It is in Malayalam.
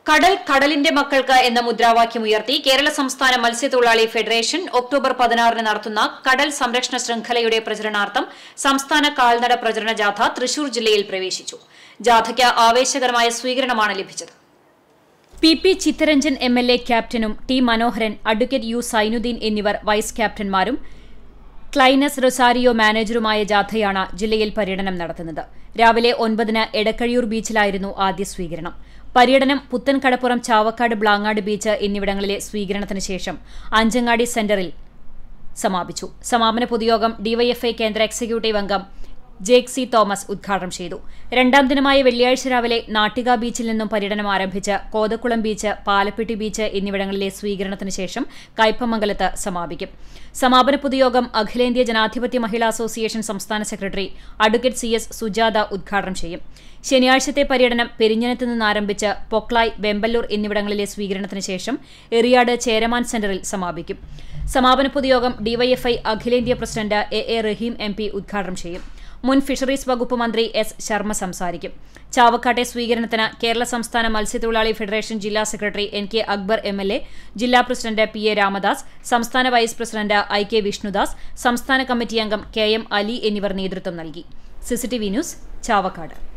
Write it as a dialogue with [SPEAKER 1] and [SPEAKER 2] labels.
[SPEAKER 1] കടൽ കടലിന്റെ മക്കൾക്ക് എന്ന മുദ്രാവാക്യം ഉയർത്തി കേരള സംസ്ഥാന മത്സ്യത്തൊഴിലാളി ഫെഡറേഷൻ ഒക്ടോബർ പതിനാറിന് നടത്തുന്ന കടൽ സംരക്ഷണ ശൃംഖലയുടെ പ്രചരണാർത്ഥം സംസ്ഥാന കാൽനട പ്രചരണ ജാഥ തൃശൂർ ജില്ലയിൽ പ്രവേശിച്ചു ജാഥയ്ക്ക് ആവേശകരമായ സ്വീകരണമാണ് ലഭിച്ചത് P P Chittaranjan M L A ക്യാപ്റ്റനും T Manoharan advocate U Sainuddin എന്നിവർ വൈസ് ക്യാപ്റ്റന്മാരും ക്ലൈനസ് റൊസാരിയോ മാനേജറുമായ ജാഥയാണ് ജില്ലയിൽ പര്യടനം നടത്തുന്നത് രാവിലെ ഒൻപതിന് എടക്കഴിയൂർ ബീച്ചിലായിരുന്നു ആദ്യ സ്വീകരണം പര്യടനം പുത്തൻകടപ്പുറം ചാവക്കാട് ബ്ലാങ്ങാട് ബീച്ച് എന്നിവിടങ്ങളിലെ സ്വീകരണത്തിന് ശേഷം അഞ്ചങ്ങാടി സെന്ററിൽ സമാപിച്ചു സമാപന പൊതുയോഗം ഡിവൈഎഫ്ഐ കേന്ദ്ര എക്സിക്യൂട്ടീവ് അംഗം ജേക്ക് സി തോമസ് ഉദ്ഘാടനം ചെയ്തു രണ്ടാം ദിനമായ വെള്ളിയാഴ്ച രാവിലെ നാട്ടിക ബീച്ചിൽ നിന്നും പര്യടനം ആരംഭിച്ച് കോതക്കുളം ബീച്ച് പാലപ്പെട്ടി ബീച്ച് എന്നിവിടങ്ങളിലെ സ്വീകരണത്തിന് ശേഷം കയ്പമംഗലത്ത് സമാപിക്കും സമാപന പൊതുയോഗം അഖിലേന്ത്യാ ജനാധിപത്യ മഹിളാ അസോസിയേഷൻ സംസ്ഥാന secretary advocate C S Sujatha ഉദ്ഘാടനം ചെയ്യും ശനിയാഴ്ചത്തെ പര്യടനം പെരിഞ്ഞനത്ത് നിന്ന് ആരംഭിച്ച് പൊക്ലായ് വെമ്പല്ലൂർ എന്നിവിടങ്ങളിലെ സ്വീകരണത്തിന് ശേഷം എറിയാട് ചേരമാൻ സെന്ററിൽ സമാപിക്കും സമാപന പൊതുയോഗം ഡിവൈഎഫ്ഐ അഖിലേന്ത്യാ president A A Rahim M P ഉദ്ഘാടനം ചെയ്യും മുൻ ഫിഷറീസ് വകുപ്പ് മന്ത്രി എസ് ശർമ്മ സംസാരിക്കും ചാവക്കാട്ടെ സ്വീകരണത്തിന് കേരള സംസ്ഥാന മത്സ്യത്തൊഴിലാളി ഫെഡറേഷൻ ജില്ലാ secretary N K Akbar M L A ജില്ലാ പ്രസിഡന്റ് പി എ രാമദാസ് സംസ്ഥാന vice president I K Vishnudas സംസ്ഥാന കമ്മിറ്റി അംഗം കെ എം അലി എന്നിവർ നേതൃത്വം നൽകി സിസിടിവി ന്യൂസ് ചാവക്കാട്